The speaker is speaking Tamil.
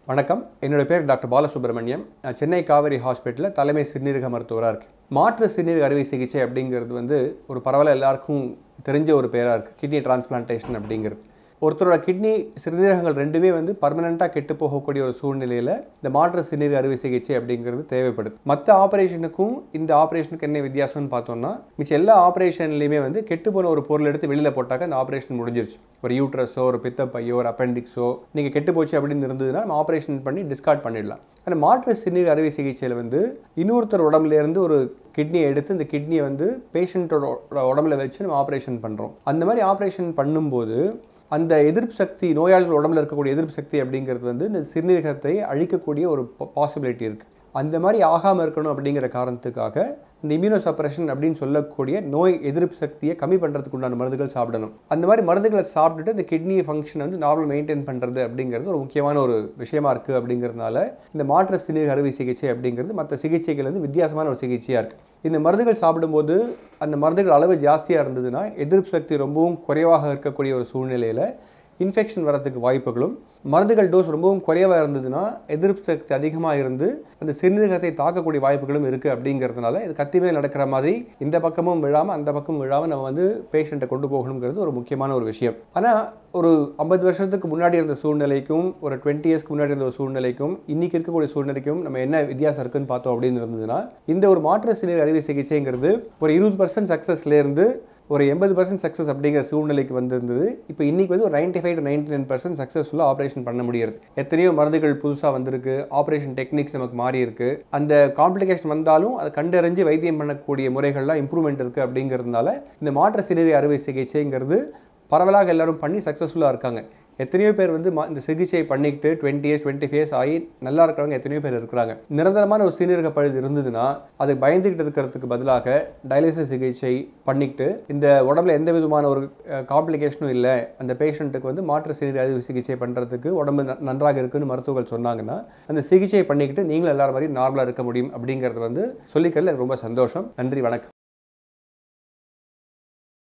வணக்கம் என்னோட பேர் டாக்டர் பாலசுப்ரமணியம் நான் சென்னை காவேரி ஹாஸ்பிட்டலில் தலைமை சிறுநீரக மருத்துவராக இருக்கேன் மாற்று சிறுநீரக அறுவை சிகிச்சை அப்படிங்கிறது வந்து ஒரு பரவலாக எல்லாருக்கும் தெரிஞ்ச ஒரு பேராக இருக்குது கிட்னி டிரான்ஸ்பிளான்டேஷன் அப்படிங்கிறது ஒருத்தரோட கிட்னி சிறுநீரகங்கள் ரெண்டுமே வந்து பர்மனெண்ட்டாக கெட்டு போகக்கூடிய ஒரு சூழ்நிலையில் இந்த மாற்று சிறுநீரக அறுவை சிகிச்சை அப்படிங்கிறது தேவைப்படுது மற்ற ஆப்ரேஷனுக்கும் இந்த ஆப்ரேஷனுக்கு என்ன வித்தியாசம்னு பார்த்தோம்னா மிச்சம் எல்லா ஆப்ரேஷன்லையுமே வந்து கெட்டு போன ஒரு பொருள் எடுத்து வெளியில் போட்டாக்க அந்த ஆப்ரேஷன் முடிஞ்சிருச்சு ஒரு யூட்ரஸோ ஒரு பித்தப்பையோ ஒரு அப்பெண்டிக்ஸோ நீங்கள் கெட்டு போச்சு அப்படின்னு இருந்ததுன்னா நம்ம ஆப்ரேஷன் பண்ணி டிஸ்கார்ட் பண்ணிடலாம் ஆனால் மாற்று சிறுநீர் அறுவை சிகிச்சையில் வந்து இன்னொருத்தர் உடம்புல இருந்து ஒரு கிட்னியை எடுத்து இந்த கிட்னியை வந்து பேஷண்ட்டோட உடம்புல வச்சு நம்ம ஆப்ரேஷன் பண்ணுறோம் அந்த மாதிரி ஆப்ரேஷன் பண்ணும்போது அந்த எதிர்ப்பு சக்தி நோயாளிகள் உடம்புல இருக்கக்கூடிய எதிர்ப்பு சக்தி அப்படிங்கிறது வந்து இந்த சிறுநீரகத்தை அழிக்கக்கூடிய ஒரு பாசிபிலிட்டி இருக்குது அந்த மாதிரி ஆகாமல் இருக்கணும் அப்படிங்கிற காரணத்துக்காக இந்த இம்யூனோ சப்ரஷன் அப்படின்னு சொல்லக்கூடிய நோய் எதிர்ப்பு சக்தியை கம்மி பண்ணுறதுக்கு உண்டான மருந்துகள் சாப்பிடணும் அந்த மாதிரி மருந்துகளை சாப்பிட்டுட்டு இந்த கிட்னி ஃபங்க்ஷன் வந்து நார்மல் மெயின்டைன் பண்ணுறது அப்படிங்கிறது ஒரு முக்கியமான ஒரு விஷயமா இருக்குது அப்படிங்கிறதுனால இந்த மாற்று சிறுநீரக அறுவை சிகிச்சை அப்படிங்கிறது மற்ற சிகிச்சைகள் வந்து வித்தியாசமான ஒரு சிகிச்சையாக இருக்குது இந்த மருந்துகள் சாப்பிடும்போது அந்த மருந்துகள் அளவு ஜாஸ்தியாக இருந்ததுன்னா எதிர்ப்பு சக்தி ரொம்பவும் குறைவாக இருக்கக்கூடிய ஒரு சூழ்நிலையில் இன்ஃபெக்ஷன் வரதுக்கு வாய்ப்புகளும் மருந்துகள் டோஸ் ரொம்பவும் குறைவாக இருந்ததுன்னா எதிர்ப்பு சக்தி அதிகமாக இருந்து அந்த சிறுநீரகத்தை தாக்கக்கூடிய வாய்ப்புகளும் இருக்குது அப்படிங்கிறதுனால இது கத்தி மேல் நடக்கிற மாதிரி இந்த பக்கமும் விழாமல் அந்த பக்கமும் விழாமல் நம்ம வந்து பேஷண்ட்டை கொண்டு போகணுங்கிறது ஒரு முக்கியமான ஒரு விஷயம் ஆனால் ஒரு ஐம்பது வருஷத்துக்கு முன்னாடி இருந்த சூழ்நிலைக்கும் ஒரு டுவெண்ட்டி இயர்ஸ்க்கு முன்னாடி இருந்த ஒரு சூழ்நிலைக்கும் இன்னைக்கு இருக்கக்கூடிய சூழ்நிலைக்கும் நம்ம என்ன வித்தியாசம் இருக்குன்னு பார்த்தோம் அப்படின்னு இருந்ததுன்னா இந்த ஒரு மாற்று சிறுநீர் அறுவை சிகிச்சைங்கிறது ஒரு இருபது பர்சன்ட் சக்ஸஸ்லேருந்து ஒரு எண்பது பர்சன்ட் சக்ஸஸ் அப்படிங்கிற சூழ்நிலைக்கு வந்திருந்தது இப்போ இன்றைக்கி வந்து ஒரு ninety five to ninety nine percent சக்ஸஸ்ஃபுல்லாக ஆப்ரேஷன் பண்ண முடியாது எத்தனையோ மருந்துகள் புதுசாக வந்திருக்கு ஆப்ரேஷன் டெக்னிக்ஸ் நமக்கு மாறி இருக்கு அந்த காம்ப்ளிகேஷன் வந்தாலும் அதை கண்டறிஞ்சு வைத்தியம் பண்ணக்கூடிய முறைகள்லாம் இம்ப்ரூவ்மெண்ட் இருக்குது அப்படிங்கிறதுனால இந்த மாற்று சிறுநீர் அறுவை சிகிச்சைங்கிறது பரவலாக எல்லாரும் பண்ணி சக்ஸஸ்ஃபுல்லாக இருக்காங்க எத்தனையோ பேர் வந்து மா- இந்த சிகிச்சை பண்ணிக்கிட்டு டுவெண்ட்டி இயர்ஸ் டுவெண்ட்டி இயர்ஸ் ஆகி நல்லா இருக்கிறவங்க எத்தனையோ பேர் இருக்கிறாங்க நிரந்தரமான ஒரு சிறுநீரக பழுது இருந்ததுன்னா அதை பயந்துக்கிட்டு இருக்கிறதுக்கு பதிலாக டயாலிசிஸ் சிகிச்சை பண்ணிக்கிட்டு இந்த உடம்புல எந்த விதமான ஒரு காம்ப்ளிகேஷனும் இல்லை அந்த பேஷண்ட்டுக்கு வந்து மாற்று சிறுநீர் அறுவை சிகிச்சை பண்ணுறதுக்கு உடம்பு ந- நன்றாக இருக்குன்னு மருத்துவர்கள் சொன்னாங்கன்னா அந்த சிகிச்சை பண்ணிக்கிட்டு நீங்களும் எல்லாரும் மாதிரி நார்மலாக இருக்க முடியும் அப்படிங்கிறது வந்து சொல்லிக்கிறதுல எனக்கு ரொம்ப சந்தோஷம் நன்றி வணக்கம்